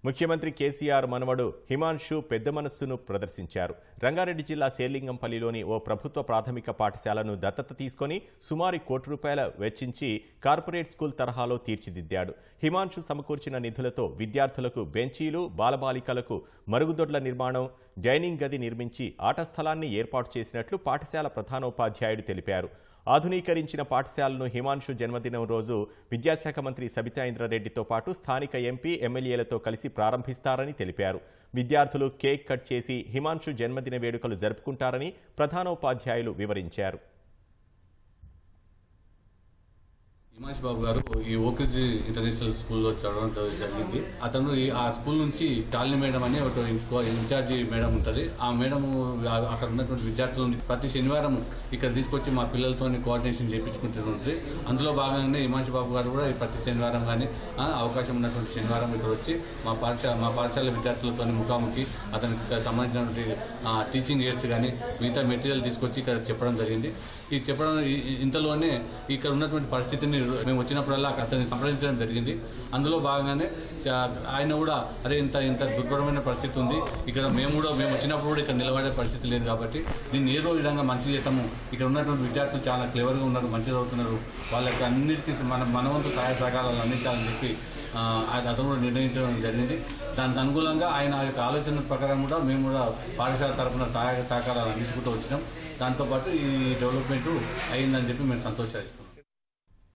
ముఖ్యమంత్రి కేసీఆర్ మనవడు హిమాన్షు పెద్ద మనస్సును ప్రదర్శించారు రంగారెడ్డి జిల్లా శేర్లింగంపల్లిలోని ఓ ప్రభుత్వ ప్రాథమిక పాఠశాలను దత్తత తీసుకొని సుమారు కోటి రూపాయల వెచ్చించి కార్పొరేట్ స్కూల్ తరహాలో తీర్చిదిద్దాడు హిమాన్షు సమకూర్చిన నిధులతో విద్యార్థులకు బెంచీలు బాలబాలికలకు మరుగుదొడ్ల నిర్మాణం డైనింగ్ గది నిర్మించి ఆట స్థలాన్ని ఏర్పాటు చేసినట్లు పాఠశాల ప్రధానోపాధ్యాయుడు తెలిపారు ఆధునీకరించిన పాఠశాలను హిమాన్షు జన్మదినం రోజు విద్యాశాఖ మంత్రి సబితా ఇంద్రారెడ్డితో పాటు స్థానిక ఎంపీ ఎమ్మెల్యేలతో కలిసి ప్రారంభిస్తారని తెలిపారు విద్యార్థులు కేక్ కట్ చేసి హిమాన్షు జన్మదిన వేడుకలు జరుపుకుంటారని ప్రధానోపాధ్యాయులు వివరించారు హిమాష్ బాబు గారు ఈ ఓకేజీ ఇంటర్నేషనల్ స్కూల్లో చదవడం జరిగింది అతను ఈ- ఆ స్కూల్ నుంచి టాలిని మేడం అని ఒక ఇంకో- ఇన్ఛార్జి మేడం ఉంటుంది ఆ మేడం అక్కడ ఉన్నటువంటి విద్యార్థులను ప్రతి శనివారం ఇక్కడ తీసుకొచ్చి మా పిల్లలతో కోఆర్డినేషన్ చేయించుకుంటుంది అందులో భాగంగానే హిమాష్ బాబు గారు కూడా ఈ ప్రతి శనివారం కానీ అవకాశం ఉన్నటువంటి శనివారం ఇక్కడ వచ్చి మా పాఠశాల మా పాఠశాల విద్యార్థులతో ముఖాముఖి అతనికి సంబంధించినటువంటి ఆ, టీచింగ్ ఎయిడ్స్ కానీ మిగతా మెటీరియల్ తీసుకొచ్చి ఇక్కడ చెప్పడం జరిగింది ఈ చెప్పడం ఈ- ఈ- ఇంతలోనే ఇక్కడ ఉన్నటువంటి పరిస్థితిని మేము వచ్చినప్పుడల్లా అతన్ని సంప్రదించడం జరిగింది అందులో భాగంగానే చా- ఆయన కూడా అరే ఇంత ఇంత దుర్భరమైన పరిస్థితి ఉంది ఇక్కడ మేము కూడా మేము వచ్చినప్పుడు కూడా ఇక్కడ నిలబడే పరిస్థితి లేదు కాబట్టి దీన్ని ఏదో విధంగా మంచి చేస్తాము ఇక్కడ ఉన్నటువంటి విద్యార్థులు చాలా క్లెవర్గా ఉన్నారు మంచిగా చదువుతున్నారు వాళ్ళకి అన్నిటికీ మన మనవంతు సహాయ సహకారాలు అందించాలని చెప్పి ఆ, ఆయన అతను కూడా నిర్ణయించడం జరిగింది దానికి అనుకూలంగా ఆయన యొక్క ఆలోచన ప్రకారం కూడా మేము కూడా పాఠశాల తరపున సహాయ సహకారాలు అందించుకుంటూ వచ్చినాం దాంతోపాటు ఈ డెవలప్మెంట్ అయిందని చెప్పి మేము సంతోషిస్తాం